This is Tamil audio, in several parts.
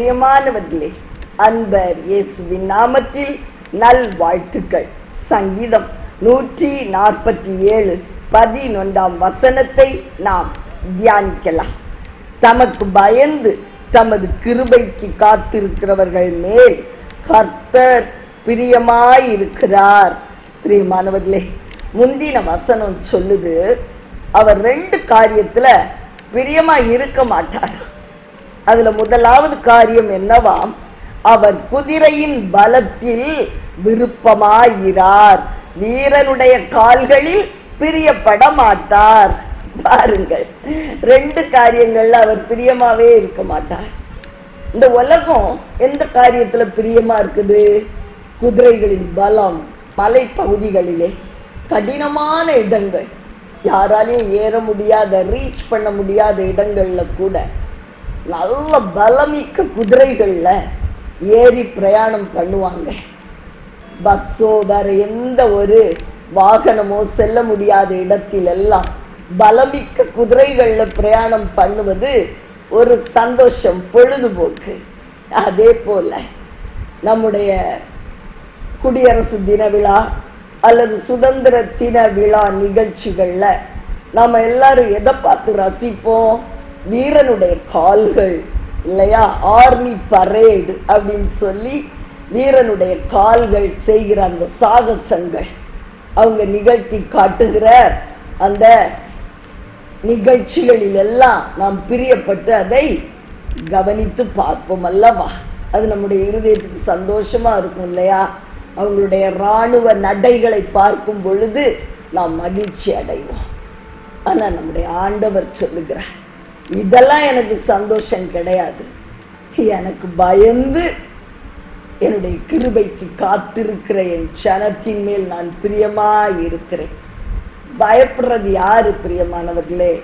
பிரியமானவர்களே அன்பர் இயேசுவின் நாமத்தில் நல் வாழ்த்துக்கள் சங்கீதம் நூற்றி நாற்பத்தி ஏழு பதினொன்றாம் வசனத்தை நாம் தியானிக்கலாம் தமக்கு பயந்து தமது கிருபைக்கு காத்திருக்கிறவர்கள் மேல் கர்த்தர் பிரியமாயிருக்கிறார் பிரியமானவர்களே முந்தின வசனம் சொல்லுது அவர் ரெண்டு காரியத்துல பிரியமா இருக்க மாட்டார் அதுல முதலாவது காரியம் என்னவாம் அவர் குதிரையின் பலத்தில் விருப்பமாயிரார் வீரனுடைய கால்களில் பிரியப்பட மாட்டார் பாருங்கள் ரெண்டு காரியங்கள்ல அவர் பிரியமாவே இருக்க மாட்டார் இந்த உலகம் எந்த காரியத்துல பிரியமா இருக்குது குதிரைகளின் பலம் மலை பகுதிகளிலே கடினமான இடங்கள் யாராலையும் ஏற முடியாத ரீச் பண்ண முடியாத இடங்கள்ல கூட நல்ல பலமிக்க குதிரைகள்ல ஏறி பிரயாணம் பண்ணுவாங்க பஸ்ஸோ வேற எந்த ஒரு வாகனமோ செல்ல முடியாத இடத்தில் எல்லாம் பலமிக்க குதிரைகள்ல பிரயாணம் பண்ணுவது ஒரு சந்தோஷம் பொழுதுபோக்கு அதே போல நம்முடைய குடியரசு தின விழா அல்லது சுதந்திர தின விழா நிகழ்ச்சிகள்ல நாம எல்லாரும் எதை பார்த்து ரசிப்போம் வீரனுடைய கால்கள் இல்லையா ஆர்மி பரேடு அப்படின்னு சொல்லி வீரனுடைய கால்கள் செய்கிற அந்த சாகசங்கள் அவங்க நிகழ்த்தி காட்டுகிற அந்த நிகழ்ச்சிகளில் எல்லாம் நாம் பிரியப்பட்டு அதை கவனித்து பார்ப்போம் அல்லவா அது நம்முடைய இருதயத்துக்கு சந்தோஷமா இருக்கும் இல்லையா அவங்களுடைய இராணுவ நடைகளை பார்க்கும் பொழுது நாம் மகிழ்ச்சி அடைவோம் ஆனா நம்முடைய ஆண்டவர் சொல்லுகிறார் இதெல்லாம் எனக்கு சந்தோஷம் கிடையாது எனக்கு பயந்து என்னுடைய கிருபைக்கு காத்திருக்கிற என் சனத்தின் மேல் நான் பிரியமாய் இருக்கிறேன் பயப்படுறது யாரு பிரியமானவர்களே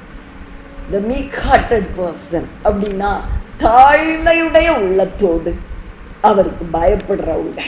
த மீக் ஹார்ட்டட் பர்சன் அப்படின்னா தாழ்மையுடைய உள்ளத்தோடு அவருக்கு பயப்படுறவங்க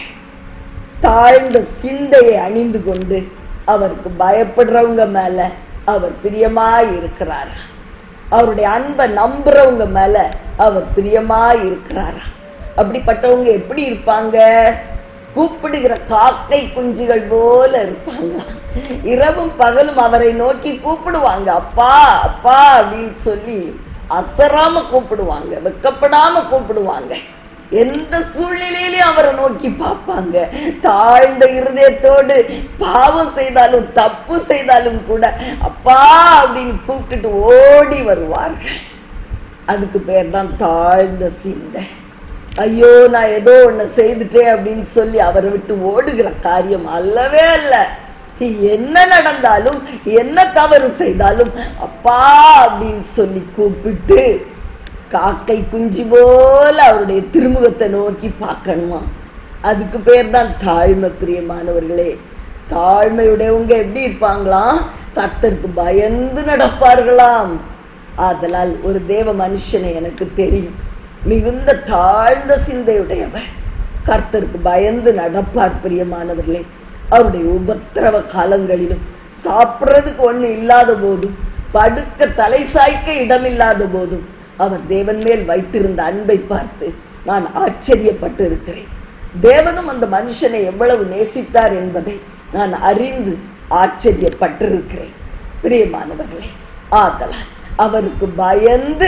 தாழ்ந்த சிந்தையை அணிந்து கொண்டு அவருக்கு பயப்படுறவங்க மேல அவர் பிரியமாய் இருக்கிறாரா அவருடைய அன்பை நம்புறவங்க மேல அவர் பிரியமாய் இருக்கிறாரா அப்படிப்பட்டவங்க எப்படி இருப்பாங்க கூப்பிடுகிற காக்கை குஞ்சுகள் போல இருப்பாங்க இரவும் பகலும் அவரை நோக்கி கூப்பிடுவாங்க அப்பா அப்பா அப்படின்னு சொல்லி அசராம கூப்பிடுவாங்க வெக்கப்படாம கூப்பிடுவாங்க எந்த சூழ்நிலையிலையும் அவரை நோக்கி பார்ப்பாங்க தாழ்ந்த இருதயத்தோடு பாவம் செய்தாலும் தப்பு செய்தாலும் கூட அப்பா அப்படின்னு கூப்பிட்டுட்டு ஓடி வருவார்கள் அதுக்கு பேர் தான் தாழ்ந்த சிந்தை ஐயோ நான் ஏதோ ஒண்ணு செய்துட்டேன் அப்படின்னு சொல்லி அவரை விட்டு ஓடுகிற காரியம் அல்லவே அல்ல என்ன நடந்தாலும் என்ன தவறு செய்தாலும் அப்பா அப்படின்னு சொல்லி கூப்பிட்டு காக்கை குஞ்சு போல அவருடைய திருமுகத்தை நோக்கி பார்க்கணுமா அதுக்கு பேர் தான் தாழ்மை பிரியமானவர்களே தாழ்மையுடையவங்க எப்படி இருப்பாங்களாம் கர்த்தருக்கு பயந்து நடப்பார்களாம் ஆதலால் ஒரு தேவ மனுஷனை எனக்கு தெரியும் மிகுந்த தாழ்ந்த சிந்தையுடையவர் கர்த்தருக்கு பயந்து நடப்பார் பிரியமானவர்களே அவருடைய உபத்திரவ காலங்களிலும் சாப்பிட்றதுக்கு ஒண்ணு இல்லாத போதும் படுக்க தலை சாய்க்க இடமில்லாத போதும் அவர் தேவன் மேல் வைத்திருந்த அன்பை பார்த்து நான் ஆச்சரியப்பட்டு இருக்கிறேன் தேவனும் அந்த மனுஷனை எவ்வளவு நேசித்தார் என்பதை நான் அறிந்து ஆச்சரியப்பட்டிருக்கிறேன் பிரியமானவர்களே ஆதலால் அவருக்கு பயந்து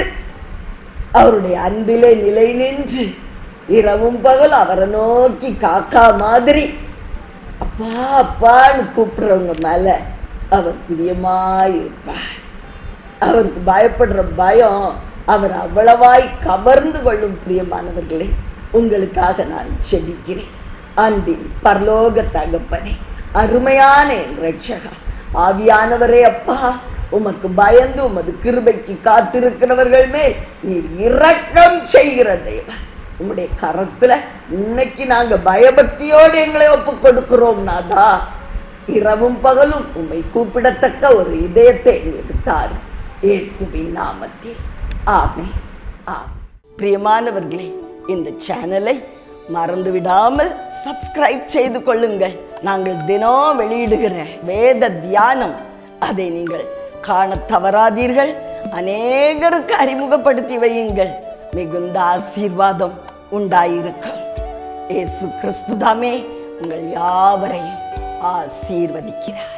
அவருடைய அன்பிலே நிலை நின்று இரவும் பகல் அவரை நோக்கி காக்கா மாதிரி அப்பா அப்பான்னு கூப்பிடுறவங்க மேல அவர் பிரியமாயிருப்பார் அவருக்கு பயப்படுற பயம் அவர் அவ்வளவாய் கவர்ந்து கொள்ளும் பிரியமானவர்களே உங்களுக்காக நான் செபிக்கிறேன் அன்பின் பரலோக தகப்பனே அருமையான என் ரட்சகா ஆவியானவரே அப்பா உமக்கு பயந்து உமது கிருபைக்கு காத்திருக்கிறவர்கள் மேல் நீர் இரக்கம் செய்கிற தேவன் உம்முடைய கரத்துல இன்னைக்கு நாங்க பயபக்தியோடு எங்களை ஒப்பு கொடுக்கிறோம் நாதா இரவும் பகலும் உம்மை கூப்பிடத்தக்க ஒரு இதயத்தை எங்களுக்கு தாரு இயேசுவின் நாமத்தில் ஆமே ஆமே பிரியமானவர்களே இந்த சேனலை மறந்து விடாமல் சப்ஸ்கிரைப் செய்து கொள்ளுங்கள் நாங்கள் தினம் வெளியிடுகிற வேத தியானம் அதை நீங்கள் காண தவறாதீர்கள் அநேகருக்கு அறிமுகப்படுத்தி வையுங்கள் மிகுந்த ஆசீர்வாதம் உண்டாயிருக்கும் இயேசு கிறிஸ்துதாமே உங்கள் யாவரையும் ஆசீர்வதிக்கிறார்